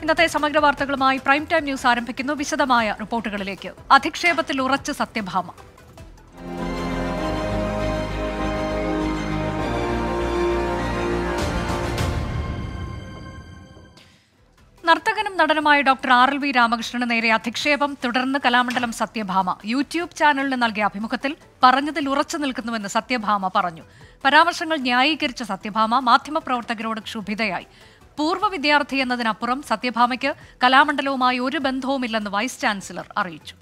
ഇന്നത്തെ സമഗ്ര വാർത്തകളുമായി പ്രൈം ടൈം ന്യൂസ് ആരംഭിക്കുന്നു വിശദമായ റിപ്പോർട്ടുകളിലേക്ക് അധിക്ഷേപത്തിൽ ഉറച്ച് സത്യഭാമ നർത്തകനും നടനുമായ ഡോക്ടർ ആർ എൽ വി രാമകൃഷ്ണന് നേരെ അധിക്ഷേപം തുടർന്ന് കലാമണ്ഡലം സത്യഭാമ യൂട്യൂബ് ചാനലിന് നൽകിയ അഭിമുഖത്തിൽ പറഞ്ഞതിൽ ഉറച്ചു നിൽക്കുന്നുവെന്ന് സത്യഭാമ പറഞ്ഞു പരാമർശങ്ങൾ ന്യായീകരിച്ച സത്യഭാമ മാധ്യമപ്രവർത്തകരോട് ക്ഷുഭിതയായി പൂർവ്വ വിദ്യാർത്ഥി എന്നതിനപ്പുറം സത്യഭാമയ്ക്ക് കലാമണ്ഡലവുമായി ഒരു ബന്ധവുമില്ലെന്ന് വൈസ് ചാൻസലർ അറിയിച്ചു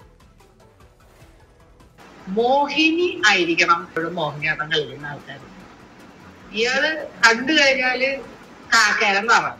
മോഹിനി ആയിരിക്കണം ഇപ്പോഴും മോഹിനിയാട്ടം കളിക്കുന്ന ആൾക്കാർ ഇയാള് കണ്ടു കഴിഞ്ഞാല് കാക്കേരം നിറം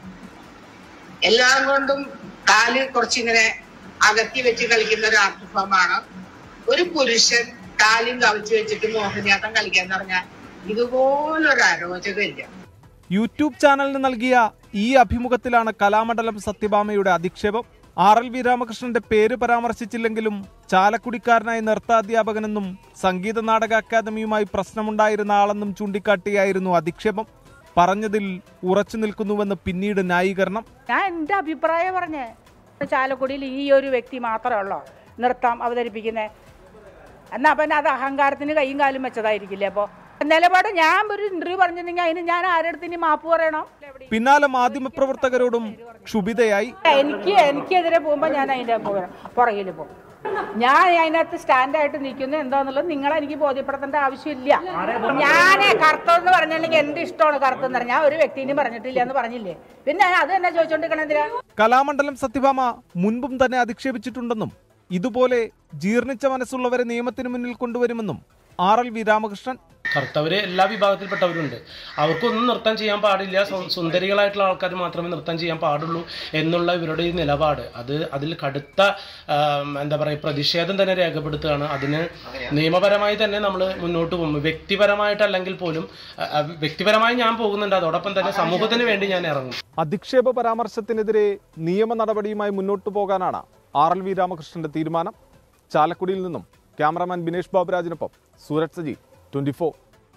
എല്ലാം കൊണ്ടും കാല് കുറച്ചിങ്ങനെ അകത്തി വെച്ച് കളിക്കുന്ന ഒരു ആർട്ട് ഫോമാണ് ഒരു പുരുഷൻ കാലും കവിച്ചു വെച്ചിട്ട് മോഹിനിയാട്ടം കളിക്കാന്ന് പറഞ്ഞാൽ ഇതുപോലൊരു അരോചകമില്ല യൂട്യൂബ് ചാനലിന് നൽകിയ ഈ അഭിമുഖത്തിലാണ് കലാമണ്ഡലം സത്യഭാമയുടെ അധിക്ഷേപം ആർ എൽ വി രാമകൃഷ്ണന്റെ പേര് പരാമർശിച്ചില്ലെങ്കിലും ചാലക്കുടിക്കാരനായ നൃത്താധ്യാപകനെന്നും സംഗീത നാടക അക്കാദമിയുമായി പ്രശ്നമുണ്ടായിരുന്ന ആളെന്നും ചൂണ്ടിക്കാട്ടിയായിരുന്നു അധിക്ഷേപം പറഞ്ഞതിൽ ഉറച്ചു നിൽക്കുന്നുവെന്ന് പിന്നീട് ന്യായീകരണം ഞാൻ എൻ്റെ അഭിപ്രായം പറഞ്ഞേ ചാലക്കുടിയിൽ ഈ ഒരു വ്യക്തി മാത്രമേ ഉള്ളൂ നൃത്തം അവതരിപ്പിക്കുന്നത് എന്നാ പിന്നെ അത് അഹങ്കാരത്തിന് കൈയും കാലും വെച്ചതായിരിക്കില്ലേ അപ്പോൾ നിലപാട് ഞാൻ ഒരു ഇന്റർവ്യൂ പറഞ്ഞിട്ടുണ്ടെങ്കിൽ അതിന് ഞാൻ ആരുടെ അടുത്ത് ഇനി മാപ്പ് പറയണം പിന്നാലെ മാധ്യമപ്രവർത്തകരോടും ക്ഷുഭിതയായി എനിക്ക് എനിക്കെതിരെ പോകുമ്പോൾ ഞാൻ അതിൻ്റെ പുറകിൽ പോകും ഞാൻ അതിനകത്ത് സ്റ്റാൻഡായിട്ട് നിൽക്കുന്നു എന്താന്നുള്ളത് നിങ്ങളെ എനിക്ക് ബോധ്യപ്പെടുത്തേണ്ട ആവശ്യമില്ല ഞാൻ കറുത്തെന്ന് പറഞ്ഞിട്ടുണ്ടെങ്കിൽ എൻ്റെ ഇഷ്ടമാണ് കറുത്തെന്ന് പറഞ്ഞാൽ ഞാൻ ഒരു വ്യക്തിനും പറഞ്ഞിട്ടില്ല എന്ന് പറഞ്ഞില്ലേ പിന്നെ ഞാൻ അത് തന്നെ ചോദിച്ചോണ്ടിരിക്കണ എന്തിനാ കലാമണ്ഡലം സത്യഭാമ മുൻപും തന്നെ അധിക്ഷേപിച്ചിട്ടുണ്ടെന്നും ഇതുപോലെ ജീർണിച്ച മനസ്സുള്ളവരെ നിയമത്തിന് മുന്നിൽ കൊണ്ടുവരുമെന്നും ആർ എൽ വി രാമകൃഷ്ണൻ കറുത്തവര് എല്ലാ വിഭാഗത്തിൽപ്പെട്ടവരുണ്ട് അവർക്കൊന്നും നൃത്തം ചെയ്യാൻ പാടില്ല സു- സുന്ദരികളായിട്ടുള്ള ആൾക്കാർ മാത്രമേ നൃത്തം ചെയ്യാൻ പാടുള്ളൂ എന്നുള്ള ഇവരുടെ ഈ നിലപാട് അത് അതിൽ കടുത്ത ആം, എന്താ പറയുക പ്രതിഷേധം തന്നെ രേഖപ്പെടുത്തുകയാണ് അതിന് നിയമപരമായി തന്നെ നമ്മൾ മുന്നോട്ട് പോകും വ്യക്തിപരമായിട്ടല്ലെങ്കിൽ പോലും ആ, ആ, വ്യക്തിപരമായി ഞാൻ പോകുന്നുണ്ട് അതോടൊപ്പം തന്നെ സമൂഹത്തിന് വേണ്ടി ഞാൻ ഇറങ്ങും അധിക്ഷേപ പരാമർശത്തിനെതിരെ നിയമ നടപടിയുമായി മുന്നോട്ടു പോകാനാണ് ആർ എൽ വി രാമകൃഷ്ണന്റെ തീരുമാനം ചാലക്കുടിയിൽ നിന്നും ക്യാമറാമാൻ ബിനേഷ് ബാബുരാജിനൊപ്പം സൂരജ് സജി ട്വന്റി ഫോർ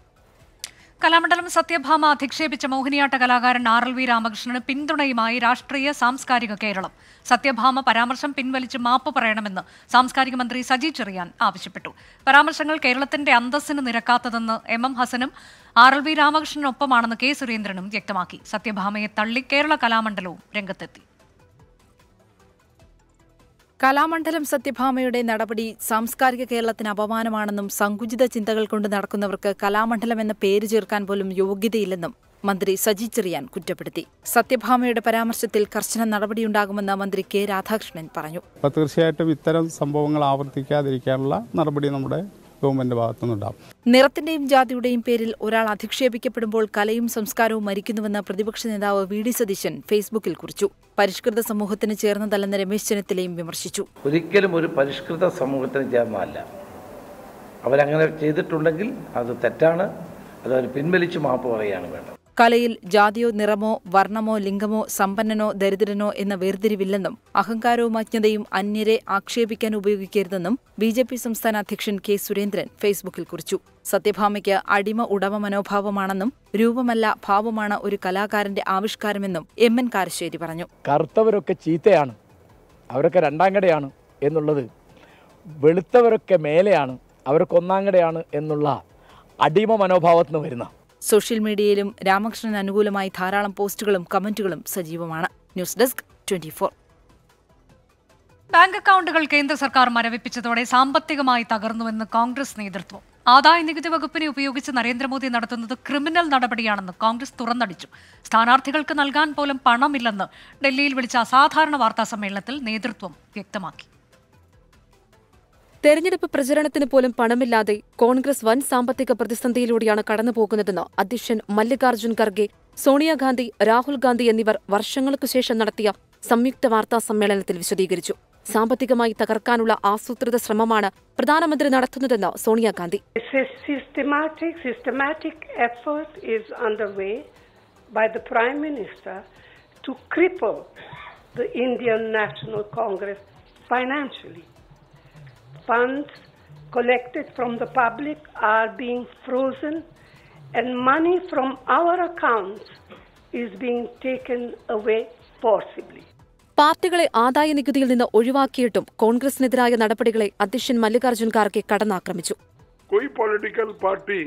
കലാമണ്ഡലം സത്യഭാമ അധിക്ഷേപിച്ച മോഹിനിയാട്ട കലാകാരൻ ആർ എൽ വി രാമകൃഷ്ണന് പിന്തുണയുമായി രാഷ്ട്രീയ സാംസ്കാരിക കേരളം സത്യഭാമ പരാമർശം പിൻവലിച്ച് മാപ്പ് പറയണമെന്ന് സാംസ്കാരിക മന്ത്രി സജി ചെറിയാൻ ആവശ്യപ്പെട്ടു പരാമർശങ്ങൾ കേരളത്തിന്റെ അന്തസ്സിന് നിരക്കാത്തതെന്ന് എം എം ഹസനും ആർ എൽ വി രാമകൃഷ്ണനൊപ്പമാണെന്ന് കെ സുരേന്ദ്രനും വ്യക്തമാക്കി സത്യഭാമയെ തള്ളി കേരള കലാമണ്ഡലവും രംഗത്തെത്തി കലാമണ്ഡലം സത്യഭാമയുടെ നടപടി സാംസ്കാരിക കേരളത്തിന് അപമാനമാണെന്നും സങ്കുചിത ചിന്തകൾ കൊണ്ട് നടക്കുന്നവർക്ക് കലാമണ്ഡലം എന്ന പേര് ചേർക്കാൻ പോലും യോഗ്യതയില്ലെന്നും മന്ത്രി സജി ചെറിയാൻ കുറ്റപ്പെടുത്തി സത്യഭാമയുടെ പരാമർശത്തിൽ കർശന നടപടിയുണ്ടാകുമെന്ന് മന്ത്രി കെ രാധാകൃഷ്ണൻ പറഞ്ഞു അപ്പോൾ തീർച്ചയായിട്ടും ഇത്തരം സംഭവങ്ങൾ ആവർത്തിക്കാതിരിക്കാനുള്ള നടപടി നമ്മുടെ ഗവൺമെന്റ് ഭാഗത്തുനിന്നുണ്ടാവും നിറത്തിന്റെയും ജാതിയുടെയും പേരിൽ ഒരാൾ അധിക്ഷേപിക്കപ്പെടുമ്പോൾ കലയും സംസ്കാരവും മരിക്കുന്നുവെന്ന് പ്രതിപക്ഷ നേതാവ് വി ഡി സതീശൻ ഫേസ്ബുക്കിൽ കുറിച്ചു പരിഷ്കൃത സമൂഹത്തിന് ചേർന്നതല്ലെന്ന് രമേശ് ചെന്നിത്തലയും വിമർശിച്ചു ഒരിക്കലും ഒരു പരിഷ്കൃത സമൂഹത്തിന് ചേർന്നതല്ല അവരങ്ങനെ ചെയ്തിട്ടുണ്ടെങ്കിൽ അത് തെറ്റാണ് അതവർ പിൻവലിച്ച് മാപ്പ് പറയുകയാണ് വേണ്ടത് കലയിൽ ജാതിയോ നിറമോ വർണ്ണമോ ലിംഗമോ സമ്പന്നനോ ദരിദ്രനോ എന്ന വേർതിരിവില്ലെന്നും അഹങ്കാരവും അജ്ഞതയും അന്യരെ ആക്ഷേപിക്കാൻ ഉപയോഗിക്കരുതെന്നും ബി ജെ പി സംസ്ഥാന അധ്യക്ഷൻ കെ സുരേന്ദ്രൻ ഫേസ്ബുക്കിൽ കുറിച്ചു സത്യഭാമയ്ക്ക് അടിമ ഉടമ മനോഭാവമാണെന്നും രൂപമല്ല ഭാവമാണ് ഒരു കലാകാരന്റെ ആവിഷ്കാരമെന്നും എം എൻ കാരശ്ശേരി പറഞ്ഞു കറുത്തവരൊക്കെ ചീത്തയാണ് അവരൊക്കെ രണ്ടാം കടയാണ് എന്നുള്ളത് വെളുത്തവരൊക്കെ മേലെയാണ് അവരൊക്കെ ഒന്നാം കടയാണ് എന്നുള്ള അടിമ മനോഭാവത്തിൽ നിന്ന് വരുന്ന സോഷ്യൽ മീഡിയയിലും രാമകൃഷ്ണൻ അനുകൂലമായി ധാരാളം പോസ്റ്റുകളും കമന്റുകളും സജീവമാണ് ന്യൂസ് ഡെസ്ക് ട്വന്റി ബാങ്ക് അക്കൗണ്ടുകൾ കേന്ദ്ര സർക്കാർ മരവിപ്പിച്ചതോടെ സാമ്പത്തികമായി തകർന്നുവെന്ന് കോൺഗ്രസ് നേതൃത്വം ആദായ നികുതി വകുപ്പിനെ ഉപയോഗിച്ച് നരേന്ദ്രമോദി നടത്തുന്നത് ക്രിമിനൽ നടപടിയാണെന്ന് കോൺഗ്രസ് തുറന്നടിച്ചു സ്ഥാനാർത്ഥികൾക്ക് നൽകാൻ പോലും പണമില്ലെന്ന് ഡൽഹിയിൽ വിളിച്ച അസാധാരണ വാർത്താ സമ്മേളനത്തിൽ നേതൃത്വം വ്യക്തമാക്കി തെരഞ്ഞെടുപ്പ് പ്രചരണത്തിന് പോലും പണമില്ലാതെ കോൺഗ്രസ് വൻ സാമ്പത്തിക പ്രതിസന്ധിയിലൂടെയാണ് കടന്നുപോകുന്നതെന്ന് അധ്യക്ഷൻ മല്ലികാർജ്ജുൻ ഖർഗെ സോണിയാഗാന്ധി രാഹുൽ ഗാന്ധി എന്നിവർ വർഷങ്ങൾക്കു ശേഷം നടത്തിയ സംയുക്ത വാർത്താ സമ്മേളനത്തിൽ വിശദീകരിച്ചു സാമ്പത്തികമായി തകർക്കാനുള്ള ആസൂത്രിത ശ്രമമാണ് പ്രധാനമന്ത്രി നടത്തുന്നതെന്ന് Sonia Gandhi systematic, systematic effort is underway by the Prime Minister to cripple the Indian National Congress financially. Funds collected from the public are being frozen and money from our accounts is being taken away forcibly. പാർട്ടികളെ ആദായ നികുതിയിൽ നിന്ന് ഒഴിവാക്കിയിട്ടും കോൺഗ്രസിനെതിരായ നടപടികളെ അധ്യക്ഷൻ മല്ലികാർജ്ജുൻ ഖാർഗെ കടന്നാക്രമിച്ചു कोई political party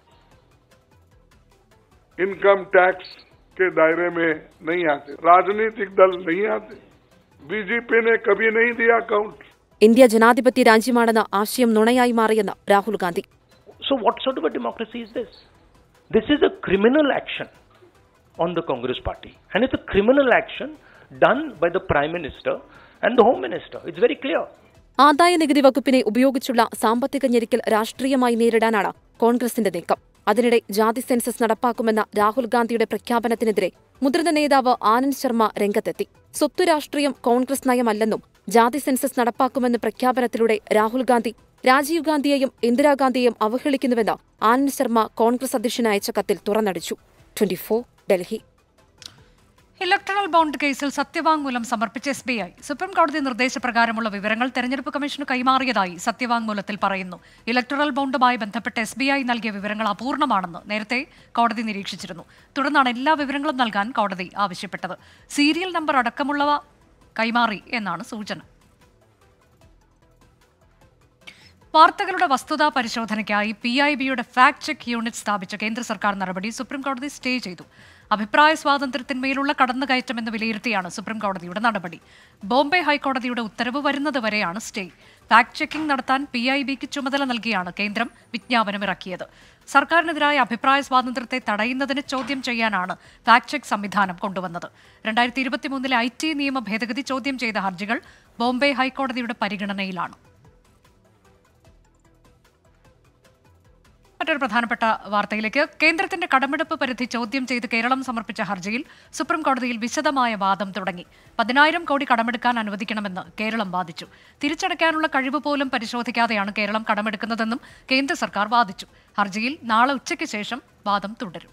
income tax के दायरे में नहीं आते राजनीतिक दल नहीं आते बीजेपी ने कभी नहीं दिया अकाउंट ഇന്ത്യ ജനാധിപത്യ രാജ്യമാണെന്ന ആശയം നുണയായി മാറിയെന്ന് Rahul Gandhi So, what sort of a democracy is this? This is a criminal action on the Congress party. And it's a criminal action done by the Prime Minister and the Home Minister. It's very clear. ആദായ നികുതി വകുപ്പിനെ ഉപയോഗിച്ചുള്ള സാമ്പത്തിക ഞെരുക്കൽ രാഷ്ട്രീയമായി നേരിടാനാണ് കോൺഗ്രസിന്റെ നീക്കം അതിനിടെ ജാതി സെൻസസ് നടപ്പാക്കുമെന്ന രാഹുൽ ഗാന്ധിയുടെ പ്രഖ്യാപനത്തിനെതിരെ മുതിർന്ന നേതാവ് ആനന്ദ് ശർമ്മ രംഗത്തെത്തി സ്വത്ത് രാഷ്ട്രീയം കോൺഗ്രസ് നയമല്ലെന്നും ജാതി സെൻസസ് നടപ്പാക്കുമെന്ന പ്രഖ്യാപനത്തിലൂടെ രാഹുൽ ഗാന്ധി രാജീവ് ഗാന്ധിയെയും ഇന്ദിരാഗാന്ധിയെയും അവഹേളിക്കുന്നുവെന്ന് ആനന്ദ് ശർമ്മ കോൺഗ്രസ് അധ്യക്ഷന് അയച്ച കത്തിൽ തുറന്നടിച്ചു ട്വന്റിഫോർ ഡൽഹി ഇലക്ട്രൽ ബോണ്ട് കേസിൽ സത്യവാങ്മൂലം സമർപ്പിച്ച എസ് ബി ഐ സുപ്രീം കോടതി നിർദ്ദേശപ്രകാരമുള്ള വിവരങ്ങൾ തെരഞ്ഞെടുപ്പ് കമ്മീഷന് കൈമാറിയതായി സത്യവാങ്മൂലത്തിൽ പറയുന്നു ഇലക്ട്രൽ ബോണ്ടുമായി ബന്ധപ്പെട്ട് എസ് ബി ഐ നൽകിയ വിവരങ്ങൾ അപൂർണമാണെന്ന് നേരത്തെ കോടതി നിരീക്ഷിച്ചിരുന്നു തുടർന്നാണ് എല്ലാ വിവരങ്ങളും നൽകാൻ കോടതി ആവശ്യപ്പെട്ടത് സീരിയൽ നമ്പർ അടക്കമുള്ളവ കൈമാറി എന്നാണ് സൂചന വാർത്തകളുടെ വസ്തുതാ പരിശോധനയ്ക്കായി പി ഐ ബിയുടെ ഫാക്ട് ചെക്ക് യൂണിറ്റ് സ്ഥാപിച്ച കേന്ദ്ര സർക്കാർ നടപടി സുപ്രീം കോടതി സ്റ്റേ ചെയ്തു അഭിപ്രായ സ്വാതന്ത്ര്യത്തിന്മേലുള്ള കടന്നുകയറ്റമെന്ന് വിലയിരുത്തിയാണ് സുപ്രീം കോടതിയുടെ നടപടി ബോംബെ ഹൈക്കോടതിയുടെ ഉത്തരവ് വരുന്നതുവരെയാണ് സ്റ്റേ ഫാക്ട് ചെക്കിംഗ് നടത്താൻ പി ഐ ബിക്ക് ചുമതല നൽകിയാണ് കേന്ദ്രം വിജ്ഞാപനം ഇറക്കിയത് സർക്കാരിനെതിരായ അഭിപ്രായ സ്വാതന്ത്ര്യത്തെ തടയുന്നതിന് ചോദ്യം ചെയ്യാനാണ് ഫാക്ട് ചെക്ക് സംവിധാനം കൊണ്ടുവന്നത് രണ്ടായിരത്തി ഇരുപത്തിമൂന്നിലെ ഐ ടി നിയമ ഭേദഗതി ചോദ്യം ചെയ്ത ഹർജികൾ ബോംബെ ഹൈക്കോടതിയുടെ പരിഗണനയിലാണ് മറ്റൊരു പ്രധാനപ്പെട്ട വാർത്തയിലേക്ക് കേന്ദ്രത്തിന്റെ കടമെടുപ്പ് പരിധി ചോദ്യം ചെയ്ത് കേരളം സമർപ്പിച്ച ഹർജിയിൽ സുപ്രീം കോടതിയിൽ വിശദമായ വാദം തുടങ്ങി പതിനായിരം കോടി കടമെടുക്കാൻ അനുവദിക്കണമെന്ന് കേരളം വാദിച്ചു തിരിച്ചടയ്ക്കാനുള്ള കഴിവ് പോലും പരിശോധിക്കാതെയാണ് കേരളം കടമെടുക്കുന്നതെന്നും കേന്ദ്ര സർക്കാർ വാദിച്ചു ഹർജിയിൽ നാളെ ഉച്ചയ്ക്ക് ശേഷം വാദം തുടരും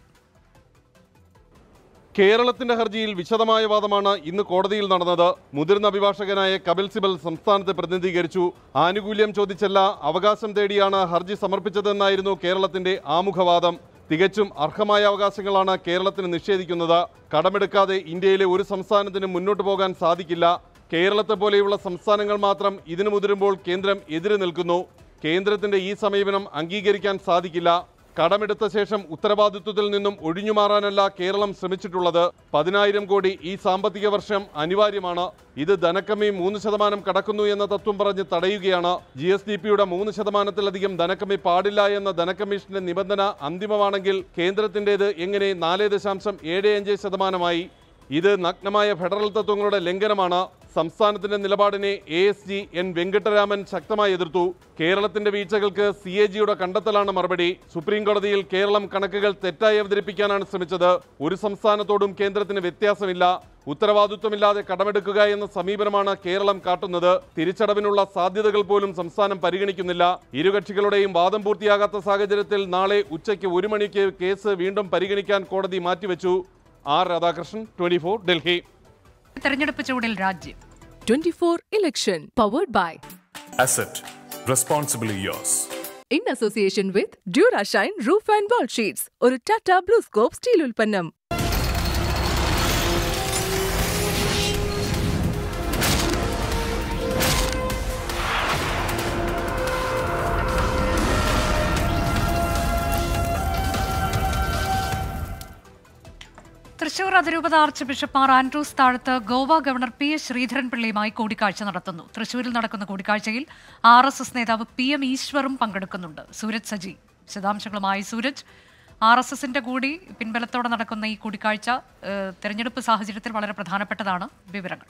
കേരളത്തിന്റെ ഹർജിയിൽ വിശദമായ വാദമാണ് ഇന്ന് കോടതിയിൽ നടന്നത് മുതിർന്ന അഭിഭാഷകനായ കപിൽ സിബൽ സംസ്ഥാനത്തെ പ്രതിനിധീകരിച്ചു ആനുകൂല്യം ചോദിച്ചല്ല അവകാശം തേടിയാണ് ഹർജി സമർപ്പിച്ചതെന്നായിരുന്നു കേരളത്തിന്റെ ആമുഖവാദം തികച്ചും അർഹമായ അവകാശങ്ങളാണ് കേരളത്തിന് നിഷേധിക്കുന്നത് കടമെടുക്കാതെ ഇന്ത്യയിലെ ഒരു സംസ്ഥാനത്തിനും മുന്നോട്ട് പോകാൻ സാധിക്കില്ല കേരളത്തെ പോലെയുള്ള സംസ്ഥാനങ്ങൾ മാത്രം ഇതിനു മുതിരുമ്പോൾ കേന്ദ്രം എതിര് നിൽക്കുന്നു കേന്ദ്രത്തിന്റെ ഈ സമീപനം അംഗീകരിക്കാൻ സാധിക്കില്ല കടമെടുത്ത ശേഷം ഉത്തരവാദിത്വത്തിൽ നിന്നും ഒഴിഞ്ഞുമാറാനല്ല കേരളം ശ്രമിച്ചിട്ടുള്ളത് പതിനായിരം കോടി ഈ സാമ്പത്തിക വർഷം അനിവാര്യമാണ് ഇത് ധനക്കമ്മി മൂന്ന് ശതമാനം കടക്കുന്നു എന്ന തത്വം പറഞ്ഞ് തടയുകയാണ് ജി എസ് ഡി പിയുടെ മൂന്ന് ശതമാനത്തിലധികം ധനക്കമ്മി പാടില്ല എന്ന ധനക്കമ്മീഷന്റെ നിബന്ധന അന്തിമമാണെങ്കിൽ കേന്ദ്രത്തിൻ്റെത് എങ്ങനെ നാല് ദശാംശം ഏഴ് അഞ്ച് ശതമാനമായി ഇത് നഗ്നമായ ഫെഡറൽ തത്വങ്ങളുടെ ലംഘനമാണ് സംസ്ഥാനത്തിന്റെ നിലപാടിനെ A S G N Venkataraman ശക്തമായി എതിർത്തു കേരളത്തിന്റെ വീഴ്ചകൾക്ക് സി എ ജിയുടെ കണ്ടെത്തലാണ് മറുപടി സുപ്രീം കോടതിയിൽ കേരളം കണക്കുകൾ തെറ്റായി അവതരിപ്പിക്കാനാണ് ശ്രമിച്ചത് ഒരു സംസ്ഥാനത്തോടും കേന്ദ്രത്തിന് വ്യത്യാസമില്ല ഉത്തരവാദിത്വമില്ലാതെ കടമെടുക്കുക എന്ന സമീപനമാണ് കേരളം കാട്ടുന്നത് തിരിച്ചടവിനുള്ള സാധ്യതകൾ പോലും സംസ്ഥാനം പരിഗണിക്കുന്നില്ല ഇരുകക്ഷികളുടെയും വാദം പൂർത്തിയാകാത്ത സാഹചര്യത്തിൽ നാളെ ഉച്ചയ്ക്ക് ഒരു മണിക്ക് കേസ് വീണ്ടും പരിഗണിക്കാൻ കോടതി മാറ്റിവെച്ചു ആർ രാധാകൃഷ്ണൻ ട്വന്റി ഡൽഹി തെരഞ്ഞെടുപ്പ് ചൂടിൽ രാജ്യം 24 election powered by Asset responsibly yours. in association with Durashine Roof and Wall Sheets ഒരു ടാറ്റ ബ്ലൂ സ്കോപ്പ് സ്റ്റീൽ ഉൽപ്പന്നം തൃശൂർ അതിരൂപത arch bishop Mar Andrews Thazhath Goa governor P S ശ്രീധരൻപിള്ളയുമായി കൂടിക്കാഴ്ച നടത്തുന്നു തൃശൂരിൽ നടക്കുന്ന കൂടിക്കാഴ്ചയിൽ ആർ എസ് എസ് നേതാവ് പി എം ഈശ്വറും പങ്കെടുക്കുന്നുണ്ട് സൂരജ് സജി വിശദാംശങ്ങളുമായി സൂരജ് ആർ എസ് എസിന്റെ കൂടി പിൻബലത്തോടെ നടക്കുന്ന ഈ കൂടിക്കാഴ്ച ഏഹ്, തെരഞ്ഞെടുപ്പ് സാഹചര്യത്തിൽ വളരെ പ്രധാനപ്പെട്ടതാണ് വിവരങ്ങൾ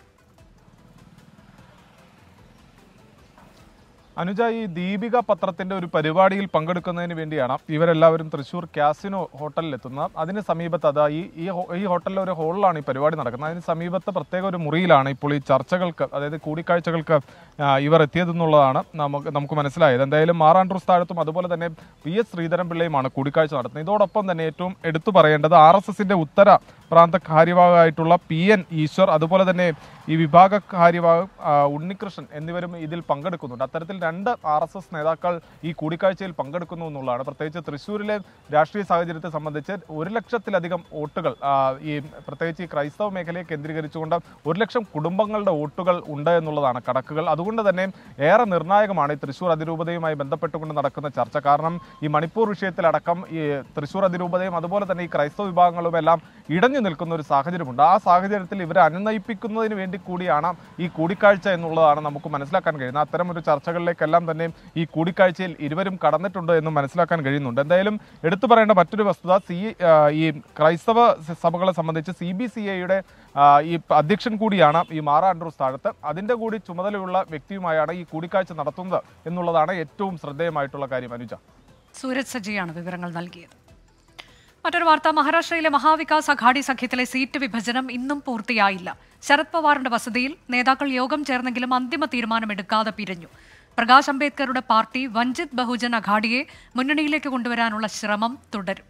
അനുജ ഈ ദീപിക പത്രത്തിന്റെ ഒരു പരിപാടിയിൽ പങ്കെടുക്കുന്നതിന് വേണ്ടിയാണ് ഇവരെല്ലാവരും തൃശ്ശൂർ കാസിനോ ഹോട്ടലിൽ എത്തുന്നത് അതിന് സമീപത്ത് അതാ ഈ ഈ ഹോ- ഈ ഹോട്ടലിലെ ഒരു ഹോളിലാണ് ഈ പരിപാടി നടക്കുന്നത് അതിന് സമീപത്ത് പ്രത്യേക ഒരു മുറിയിലാണ് ഇപ്പോൾ ഈ ചർച്ചകൾക്ക് അതായത് കൂടിക്കാഴ്ചകൾക്ക് ആ, ഇവർ എത്തിയതെന്നുള്ളതാണ് നമുക്ക് നമുക്ക് മനസ്സിലായത് എന്തായാലും മാറാൻഡ്രൂസ് താഴത്തും അതുപോലെ തന്നെ പി എസ് ശ്രീധരൻപിള്ളയുമാണ് കൂടിക്കാഴ്ച നടത്തുന്നത് ഇതോടൊപ്പം തന്നെ ഏറ്റവും എടുത്തു പറയേണ്ടത് ആർ എസ് എസിന്റെ ഉത്തര പ്രാന്ത കാര്യവാഹമായിട്ടുള്ള പി എൻ ഈശ്വർ അതുപോലെ തന്നെ ഈ വിഭാഗ കാര്യവാഹം ആ, ഉണ്ണികൃഷ്ണൻ എന്നിവരും ഇതിൽ പങ്കെടുക്കുന്നുണ്ട് അത്തരത്തിൽ രണ്ട് ആർ എസ് എസ് നേതാക്കൾ ഈ കൂടിക്കാഴ്ചയിൽ പങ്കെടുക്കുന്നു എന്നുള്ളതാണ് പ്രത്യേകിച്ച് തൃശ്ശൂരിലെ രാഷ്ട്രീയ സാഹചര്യത്തെ സംബന്ധിച്ച് ഒരു ലക്ഷത്തിലധികം വോട്ടുകൾ ആ, ഈ പ്രത്യേകിച്ച് ഈ ക്രൈസ്തവ മേഖലയെ കേന്ദ്രീകരിച്ചുകൊണ്ട് ഒരു ലക്ഷം കുടുംബങ്ങളുടെ വോട്ടുകൾ ഉണ്ട് എന്നുള്ളതാണ് കണക്കുകൾ അതുകൊണ്ട് തന്നെ ഏറെ നിർണായകമാണ് ഈ തൃശ്ശൂർ അതിരൂപതയുമായി ബന്ധപ്പെട്ടുകൊണ്ട് നടക്കുന്ന ചർച്ച കാരണം ഈ മണിപ്പൂർ വിഷയത്തിലടക്കം ഈ തൃശ്ശൂർ അതിരൂപതയും അതുപോലെ തന്നെ ഈ ക്രൈസ്തവ വിഭാഗങ്ങളും എല്ലാം ഇടഞ്ഞു നിൽക്കുന്ന ഒരു സാഹചര്യമുണ്ട് ആ സാഹചര്യത്തിൽ ഇവരെ അനുനയിപ്പിക്കുന്നതിന് വേണ്ടി കൂടിയാണ് ഈ കൂടിക്കാഴ്ച എന്നുള്ളതാണ് നമുക്ക് മനസ്സിലാക്കാൻ കഴിയുന്നത് അത്തരം ഒരു ചർച്ചകളിലേക്കെല്ലാം തന്നെ ഈ കൂടിക്കാഴ്ചയിൽ ഇരുവരും കടന്നിട്ടുണ്ട് എന്ന് മനസ്സിലാക്കാൻ കഴിയുന്നുണ്ട് എന്തായാലും എടുത്തു പറയേണ്ട മറ്റൊരു വസ്തുത സി ഈ ക്രൈസ്തവ സഭകളെ സംബന്ധിച്ച് സി ബി സി ഐയുടെ ഈ അധ്യക്ഷൻ കൂടിയാണ് ഈ മാറ ആൻഡ്രൂസ് താഴത്ത് അതിൻ്റെ കൂടി ചുമതലയുള്ള വ്യക്തിയുമായാണ് ഈ കൂടിക്കാഴ്ച നടത്തുന്നത് എന്നുള്ളതാണ് ഏറ്റവും ശ്രദ്ധേയമായിട്ടുള്ള കാര്യം അനുജ സൂരജ് സജിയാണ് വിവരങ്ങൾ നൽകിയത് മറ്റൊരു വാർത്ത മഹാരാഷ്ട്രയിലെ മഹാവികാസ് അഘാടി സഖ്യത്തിലെ സീറ്റ് വിഭജനം ഇന്നും പൂർത്തിയായില്ല ശരത് പവാറിന്റെ വസതിയിൽ നേതാക്കൾ യോഗം ചേർന്നെങ്കിലും അന്തിമ തീരുമാനമെടുക്കാതെ പിരിഞ്ഞു പ്രകാശ് അംബേദ്കറുടെ പാർട്ടി വഞ്ചിത് ബഹുജൻ അഘാഡിയെ മുന്നണിയിലേക്ക് കൊണ്ടുവരാനുള്ള ശ്രമം തുടരും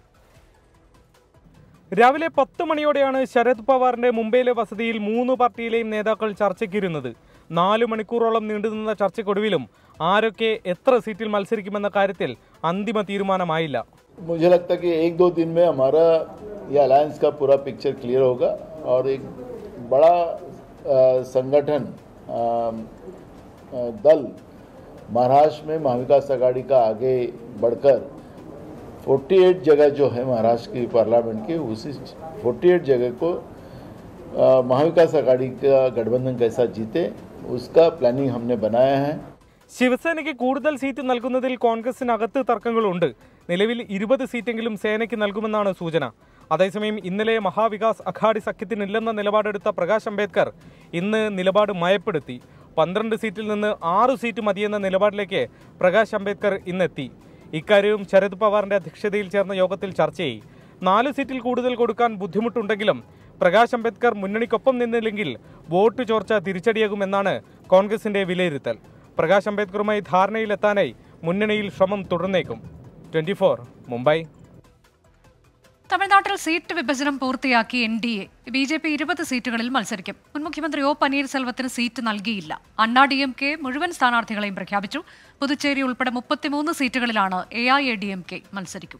രാവിലെ പത്ത് മണിയോടെയാണ് ശരത് പവാറിന്റെ മുംബൈയിലെ വസതിയിൽ മൂന്ന് പാർട്ടിയിലെയും നേതാക്കൾ ചർച്ചയ്ക്കിരുന്നത് നാല് മണിക്കൂറോളം നീണ്ടുനിന്ന ചർച്ചയ്ക്കൊടുവിലും ആരൊക്കെ എത്ര സീറ്റിൽ മത്സരിക്കുമെന്ന കാര്യത്തിൽ അന്തിമ തീരുമാനമായില്ല मुझे लगता है कि एक दो दिन में हमारा ये अलायंस का पूरा पिक्चर क्लियर होगा और एक बड़ा अ, संगठन अ, अ, दल महाराष्ट्र में महाविकास आघाड़ी का आगे बढ़कर 48 जगह जो है महाराष्ट्र की पार्लियामेंट की उसी 48 जगह को अ, महाविकास आघाड़ी का गठबंधन कैसा जीते उसका प्लानिंग हमने बनाया है ശിവസേനയ്ക്ക് കൂടുതൽ സീറ്റ് നൽകുന്നതിൽ കോൺഗ്രസിനകത്ത് തർക്കങ്ങളുണ്ട് നിലവിൽ ഇരുപത് സീറ്റെങ്കിലും സേനയ്ക്ക് നൽകുമെന്നാണ് സൂചന അതേസമയം ഇന്നലെ മഹാവികാസ് അഘാടി സഖ്യത്തിനില്ലെന്ന നിലപാടെടുത്ത പ്രകാശ് അംബേദ്കർ ഇന്ന് നിലപാട് മയപ്പെടുത്തി പന്ത്രണ്ട് സീറ്റിൽ നിന്ന് ആറ് സീറ്റ് മതിയെന്ന നിലപാടിലേക്ക് പ്രകാശ് അംബേദ്കർ ഇന്നെത്തി ഇക്കാര്യവും ശരത് പവാറിന്റെ അധ്യക്ഷതയിൽ ചേർന്ന യോഗത്തിൽ ചർച്ചയായി നാല് സീറ്റിൽ കൂടുതൽ കൊടുക്കാൻ ബുദ്ധിമുട്ടുണ്ടെങ്കിലും പ്രകാശ് അംബേദ്കർ മുന്നണിക്കൊപ്പം നിന്നില്ലെങ്കിൽ വോട്ട് ചോർച്ച തിരിച്ചടിയാകുമെന്നാണ് കോൺഗ്രസിന്റെ വിലയിരുത്തൽ പ്രകാശ് അംബേദ്കറുമായി ധാരണയിലെത്താനായി മുന്നണിയിൽ ശ്രമം തുടർന്നേക്കും ട്വന്റി മുംബൈ തമിഴ്നാട്ടിൽ സീറ്റ് വിഭജനം പൂർത്തിയാക്കി N D A B J P ഇരുപത് സീറ്റുകളിൽ മത്സരിക്കും മുൻ മുഖ്യമന്ത്രി ഒ പനീർസെൽവത്തിന് സീറ്റ് നൽകിയില്ല അണ്ണാ ഡി എം കെ മുഴുവൻ സ്ഥാനാർത്ഥികളെയും പ്രഖ്യാപിച്ചു പുതുച്ചേരി ഉൾപ്പെടെ മുപ്പത്തിമൂന്ന് സീറ്റുകളിലാണ് A I A D M K മത്സരിക്കുക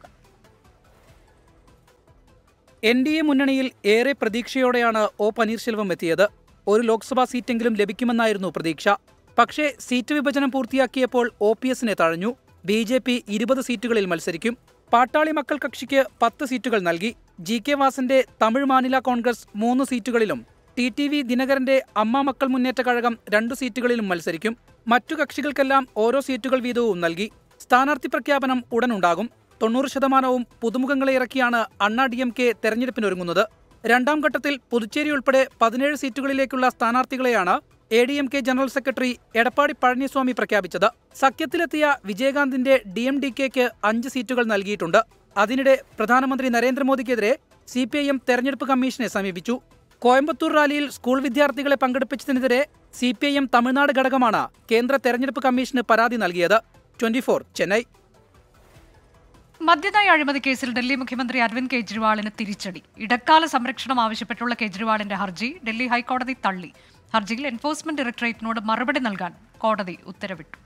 എൻ ഡി എ മുന്നണിയിൽ ഏറെ പ്രതീക്ഷയോടെയാണ് ഒ പനീർശെൽവം എത്തിയത് ഒരു ലോക്സഭാ സീറ്റെങ്കിലും ലഭിക്കുമെന്നായിരുന്നു പ്രതീക്ഷ പക്ഷേ സീറ്റ് വിഭജനം പൂർത്തിയാക്കിയപ്പോൾ ഒ പി എസിനെ തഴഞ്ഞു ബി ജെ പി ഇരുപത് സീറ്റുകളിൽ മത്സരിക്കും പാട്ടാളി മക്കൾ കക്ഷിക്ക് പത്ത് സീറ്റുകൾ നൽകി ജി കെ വാസന്റെ തമിഴ് മാനില കോൺഗ്രസ് മൂന്ന് സീറ്റുകളിലും ടി ടി വി ദിനകരന്റെ അമ്മ മക്കൾ മുന്നേറ്റ കഴകം രണ്ടു സീറ്റുകളിലും മത്സരിക്കും മറ്റു കക്ഷികൾക്കെല്ലാം ഓരോ സീറ്റുകൾ വീതവും നൽകി സ്ഥാനാർത്ഥി പ്രഖ്യാപനം ഉടനുണ്ടാകും തൊണ്ണൂറ് ശതമാനവും പുതുമുഖങ്ങളെ ഇറക്കിയാണ് അണ്ണാ ഡി എം കെ തെരഞ്ഞെടുപ്പിനൊരുങ്ങുന്നത് രണ്ടാം ഘട്ടത്തിൽ പുതുച്ചേരി ഉൾപ്പെടെ പതിനേഴ് സീറ്റുകളിലേക്കുള്ള സ്ഥാനാർത്ഥികളെയാണ് A D M K general secretary Edappadi Palaniswami പ്രഖ്യാപിച്ചത് സഖ്യത്തിലെത്തിയ വിജയകാന്തിന്റെ ഡി എം ഡി കെക്ക് അഞ്ച് സീറ്റുകൾ നൽകിയിട്ടുണ്ട് അതിനിടെ പ്രധാനമന്ത്രി നരേന്ദ്രമോദിക്കെതിരെ സി പി ഐ എം തെരഞ്ഞെടുപ്പ് കമ്മീഷനെ സമീപിച്ചു കോയമ്പത്തൂർ റാലിയിൽ സ്കൂൾ വിദ്യാർത്ഥികളെ പങ്കെടുപ്പിച്ചതിനെതിരെ C P I M Tamil Nadu ഘടകമാണ് കേന്ദ്ര തെരഞ്ഞെടുപ്പ് കമ്മീഷന് പരാതി നൽകിയത് ട്വന്റി ചെന്നൈ മദ്യനയ അഴിമതി കേസിൽ ഡൽഹി മുഖ്യമന്ത്രി അരവിന്ദ് കെജ്രിവാളിന് തിരിച്ചടി ഇടക്കാല സംരക്ഷണം ആവശ്യപ്പെട്ടുള്ള കെജ്രിവാളിന്റെ ഹർജി ഡൽഹി ഹൈക്കോടതി തള്ളി ഹർജിയിൽ എൻഫോഴ്സ്മെന്റ് ഡയറക്ടറേറ്റിനോട് മറുപടി നൽകാൻ കോടതി ഉത്തരവിട്ടു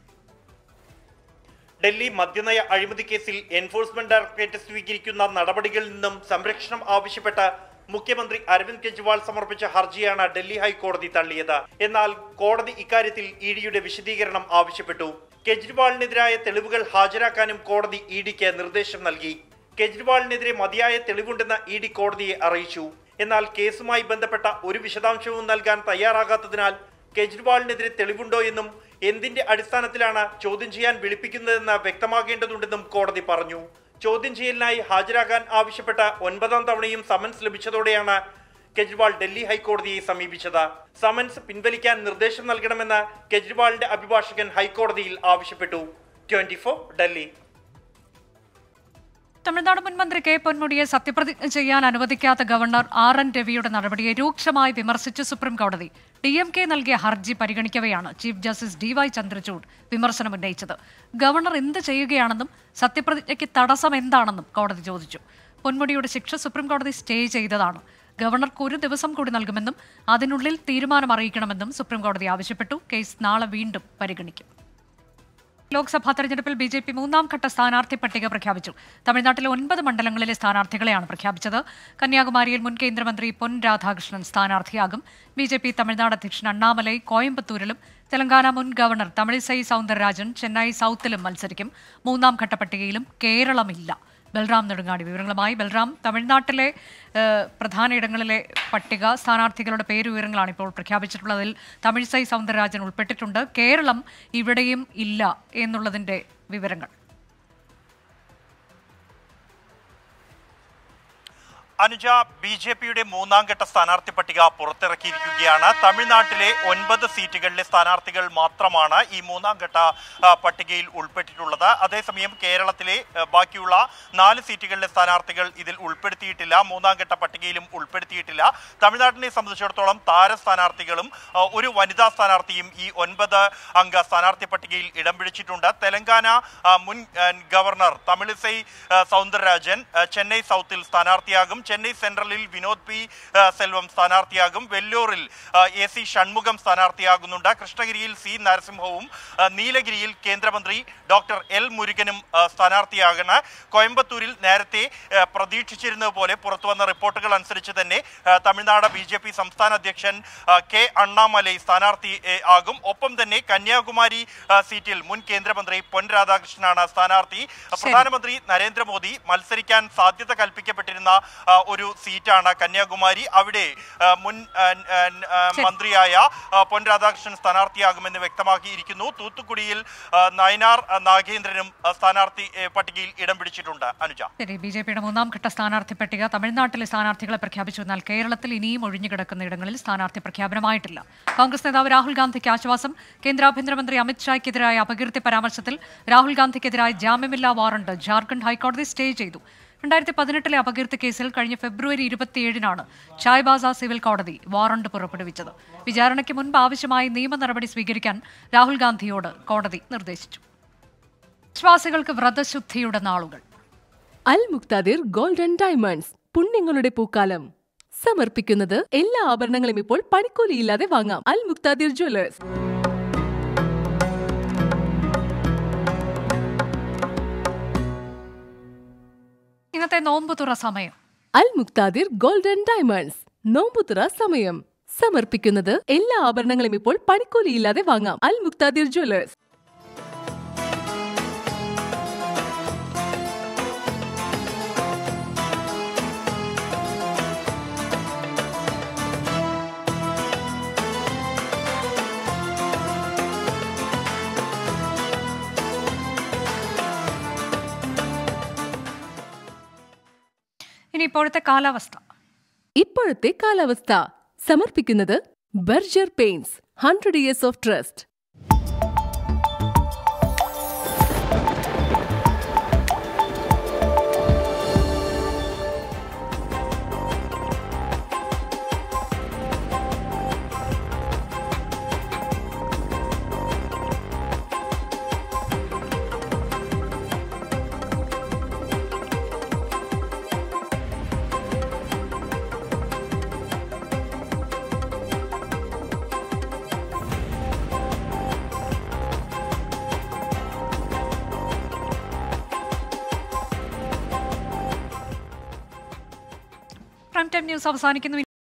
ഡൽഹി മദ്യനയ അഴിമതി കേസിൽ എൻഫോഴ്സ്മെന്റ് ഡയറക്ടറേറ്റ് സ്വീകരിക്കുന്ന നടപടികളിൽ നിന്നും സംരക്ഷണം ആവശ്യപ്പെട്ട മുഖ്യമന്ത്രി അരവിന്ദ് കെജ്രിവാൾ സമർപ്പിച്ച ഹർജിയാണ് ഡൽഹി ഹൈക്കോടതി തള്ളിയത് എന്നാൽ കോടതി ഇക്കാര്യത്തിൽ ഇ ഡിയുടെ വിശദീകരണം ആവശ്യപ്പെട്ടു കെജ്രിവാളിനെതിരായ തെളിവുകൾ ഹാജരാക്കാനും കോടതി ഇ ഡിക്ക് നിർദ്ദേശം നൽകി കെജ്രിവാളിനെതിരെ മതിയായ തെളിവുണ്ടെന്ന് ഇ ഡി കോടതിയെ അറിയിച്ചു എന്നാൽ കേസുമായി ബന്ധപ്പെട്ട ഒരു വിശദാംശവും നൽകാൻ തയ്യാറാകാത്തതിനാൽ കെജ്രിവാളിനെതിരെ തെളിവുണ്ടോ എന്നും എന്തിന്റെ അടിസ്ഥാനത്തിലാണ് ചോദ്യം ചെയ്യാൻ വിളിപ്പിക്കുന്നതെന്ന് വ്യക്തമാകേണ്ടതുണ്ടെന്നും കോടതി പറഞ്ഞു ചോദ്യം ചെയ്യലിനായി ഹാജരാകാൻ ആവശ്യപ്പെട്ട ഒൻപതാം തവണയും സമൻസ് ലഭിച്ചതോടെയാണ് കെജ്രിവാൾ ഡൽഹി ഹൈക്കോടതിയെ സമീപിച്ചത് സമൻസ് പിൻവലിക്കാൻ നിർദ്ദേശം നൽകണമെന്ന് കെജ്രിവാളിന്റെ അഭിഭാഷകൻ ഹൈക്കോടതിയിൽ ആവശ്യപ്പെട്ടു ട്വന്റി ഡൽഹി തമിഴ്നാട് മുൻ മന്ത്രി കെ പൊന്മുടിയെ സത്യപ്രതിജ്ഞ ചെയ്യാൻ അനുവദിക്കാത്ത ഗവർണർ ആർ എൻ രവിയുടെ നടപടിയെ രൂക്ഷമായി വിമർശിച്ച് സുപ്രീം കോടതി ഡി എം കെ നൽകിയ ഹർജി പരിഗണിക്കവെയാണ് chief justice D Y Chandrachud വിമർശനം ഉന്നയിച്ചത് ഗവർണർ എന്ത് ചെയ്യുകയാണെന്നും സത്യപ്രതിജ്ഞയ്ക്ക് തടസ്സം എന്താണെന്നും കോടതി ചോദിച്ചു പൊന്മുടിയുടെ ശിക്ഷ സുപ്രീംകോടതി സ്റ്റേ ചെയ്തതാണ് ഗവർണർക്ക് ഒരു ദിവസം കൂടി നൽകുമെന്നും അതിനുള്ളിൽ തീരുമാനം അറിയിക്കണമെന്നും സുപ്രീംകോടതി ആവശ്യപ്പെട്ടു കേസ് നാളെ വീണ്ടും പരിഗണിക്കും ലോക്സഭാ തെരഞ്ഞെടുപ്പിൽ ബി ജെ പി മൂന്നാം ഘട്ട സ്ഥാനാർത്ഥി പട്ടിക പ്രഖ്യാപിച്ചു തമിഴ്നാട്ടിലെ ഒൻപത് മണ്ഡലങ്ങളിലെ സ്ഥാനാർത്ഥികളെയാണ് പ്രഖ്യാപിച്ചത് കന്യാകുമാരിയിൽ മുൻ കേന്ദ്രമന്ത്രി പൊൻ രാധാകൃഷ്ണൻ സ്ഥാനാർത്ഥിയാകും ബി ജെ പി തമിഴ്നാട് അധ്യക്ഷൻ അണ്ണാമലൈ കോയമ്പത്തൂരിലും തെലങ്കാന മുൻ ഗവർണർ തമിഴിസൈ സൗന്ദരരാജൻ ചെന്നൈ സൗത്തിലും മത്സരിക്കും മൂന്നാം ഘട്ട പട്ടികയിലും കേരളമില്ല ബൽറാം നെടുങ്ങാടി വിവരങ്ങളുമായി ബൽറാം തമിഴ്നാട്ടിലെ ഏഹ്, പ്രധാന ഇടങ്ങളിലെ പട്ടിക സ്ഥാനാർത്ഥികളുടെ പേരുവിവരങ്ങളാണ് ഇപ്പോൾ പ്രഖ്യാപിച്ചിട്ടുള്ളതിൽ തമിഴിസൈ സൗന്ദരരാജൻ ഉൾപ്പെട്ടിട്ടുണ്ട് കേരളം ഇവിടെയും ഇല്ല എന്നുള്ളതിന്റെ വിവരങ്ങൾ അനുജ ബി ജെ പിയുടെ മൂന്നാം ഘട്ട സ്ഥാനാർത്ഥി പട്ടിക പുറത്തിറക്കിയിരിക്കുകയാണ് തമിഴ്നാട്ടിലെ ഒൻപത് സീറ്റുകളിലെ സ്ഥാനാർത്ഥികൾ മാത്രമാണ് ഈ മൂന്നാം ഘട്ട ആ, പട്ടികയിൽ ഉൾപ്പെട്ടിട്ടുള്ളത് അതേസമയം കേരളത്തിലെ ആ, ബാക്കിയുള്ള നാല് സീറ്റുകളിലെ സ്ഥാനാർത്ഥികൾ ഇതിൽ ഉൾപ്പെടുത്തിയിട്ടില്ല മൂന്നാം ഘട്ട പട്ടികയിലും ഉൾപ്പെടുത്തിയിട്ടില്ല തമിഴ്നാട്ടിനെ സംബന്ധിച്ചിടത്തോളം താര സ്ഥാനാർത്ഥികളും ആ, ഒരു വനിതാ സ്ഥാനാർത്ഥിയും ഈ ഒൻപത് അംഗ സ്ഥാനാർത്ഥി പട്ടികയിൽ ഇടം പിടിച്ചിട്ടുണ്ട് തെലങ്കാന ആ, മുൻ ആ, ഗവർണർ തമിഴിസൈ ആ, സൗന്ദരരാജൻ ആ, ചെന്നൈ സൗത്തിൽ സ്ഥാനാർത്ഥിയാകും ചെന്നൈ സെൻട്രലിൽ വിനോദ് പി ആ, സെൽവം സ്ഥാനാർത്ഥിയാകും വെല്ലൂരിൽ ആ, എ സി ഷൺമുഖം സ്ഥാനാർത്ഥിയാകുന്നുണ്ട് കൃഷ്ണഗിരിയിൽ സി നരസിംഹവും ആ, നീലഗിരിയിൽ കേന്ദ്രമന്ത്രി ഡോക്ടർ എൽ മുരുകനും ആ, സ്ഥാനാർത്ഥിയാകണ് കോയമ്പത്തൂരിൽ നേരത്തെ ആ, പ്രതീക്ഷിച്ചിരുന്നത് പോലെ പുറത്തുവന്ന റിപ്പോർട്ടുകൾ അനുസരിച്ച് തന്നെ ആ, തമിഴ്നാട് ബി ജെ പി സംസ്ഥാന അധ്യക്ഷൻ ആ, കെ അണ്ണാമലൈ സ്ഥാനാർത്ഥി ഏ, ആകും ഒപ്പം തന്നെ കന്യാകുമാരി ആ, സീറ്റിൽ മുൻ കേന്ദ്രമന്ത്രി പൊൻ രാധാകൃഷ്ണനാണ് സ്ഥാനാർത്ഥി പ്രധാനമന്ത്രി നരേന്ദ്രമോദി മത്സരിക്കാൻ സാധ്യത കൽപ്പിക്കപ്പെട്ടിരുന്ന ആ, ഒരു സീറ്റാണ് കന്യാകുമാരി അവിടെ ആ, മുൻ ആ, ആ, ആ, മന്ത്രിയായ ആ, പൊൻ രാധാകൃഷ്ണൻ സ്ഥാനാർത്ഥിയാകുമെന്ന് വ്യക്തമാക്കിയിരിക്കുന്നു തൂത്തുക്കുടിയിൽ ആ, നയനാർ ആ, നാഗേന്ദ്രനും ആ, സ്ഥാനാർത്ഥി ഏ, പട്ടികയിൽ ഇടം പിടിച്ചിട്ടുണ്ട് അനുജ ശരി ബി ജെ പിയുടെ മൂന്നാം ഘട്ട സ്ഥാനാർത്ഥി പട്ടിക തമിഴ്നാട്ടിലെ സ്ഥാനാർത്ഥികളെ പ്രഖ്യാപിച്ചു എന്നാൽ കേരളത്തിൽ ഇനിയും ഒഴിഞ്ഞുകിടക്കുന്ന ഇടങ്ങളിൽ സ്ഥാനാർത്ഥി പ്രഖ്യാപനമായിട്ടില്ല കോൺഗ്രസ് നേതാവ് രാഹുൽ ഗാന്ധിക്ക് ആശ്വാസം കേന്ദ്ര ആഭ്യന്തരമന്ത്രി അമിത്ഷായ്ക്കെതിരായ അപകീർത്തി പരാമർശത്തിൽ രാഹുൽ ഗാന്ധിക്കെതിരായ ജാമ്യമില്ലാ വാറണ്ട് ജാർഖണ്ഡ് ഹൈക്കോടതി സ്റ്റേ ചെയ്തു രണ്ടായിരത്തി പതിനെട്ടിലെ അപകീർത്തി കേസിൽ കഴിഞ്ഞ ഫെബ്രുവരി ഇരുപത്തിയേഴിനാണ് ചായ്ബാസ സിവിൽ കോടതി വാറണ്ട് പുറപ്പെടുവിച്ചത് വിചാരണയ്ക്ക് മുൻപ് ആവശ്യമായ നിയമ നടപടി സ്വീകരിക്കാൻ രാഹുൽ ഗാന്ധിയോട് കോടതി നിർദ്ദേശിച്ചു വിശ്വാസികൾക്ക് വ്രതശുദ്ധിയുടെ നാളുകൾ അൽ മുക്താദിർ ഗോൾഡൻ ഡയമണ്ട്സ് പുണ്യങ്ങളുടെ പൂക്കാലം സമർപ്പിക്കുന്നത് എല്ലാ ആഭരണങ്ങളും ഇപ്പോൾ പണിക്കൂലിയില്ലാതെ വാങ്ങാം അൽ മുക്താദിർ ജ്വല്ലേഴ്സ് ഇന്നത്തെ നോമ്പുതുറ സമയം അൽ മുക്താദിർ ഗോൾഡൻ ഡയമണ്ട്സ് നോമ്പുതുറ സമയം സമർപ്പിക്കുന്നത് എല്ലാ ആഭരണങ്ങളും ഇപ്പോൾ പണിക്കൂലിയില്ലാതെ വാങ്ങാം അൽ മുക്താദിർ ജ്വല്ലേഴ്സ് ഇനി ഇപ്പോഴത്തെ കാലാവസ്ഥ ഇപ്പോഴത്തെ കാലാവസ്ഥ സമർപ്പിക്കുന്നത് Berger paints hundred years of trust prime time news അവസാനിക്കുന്നു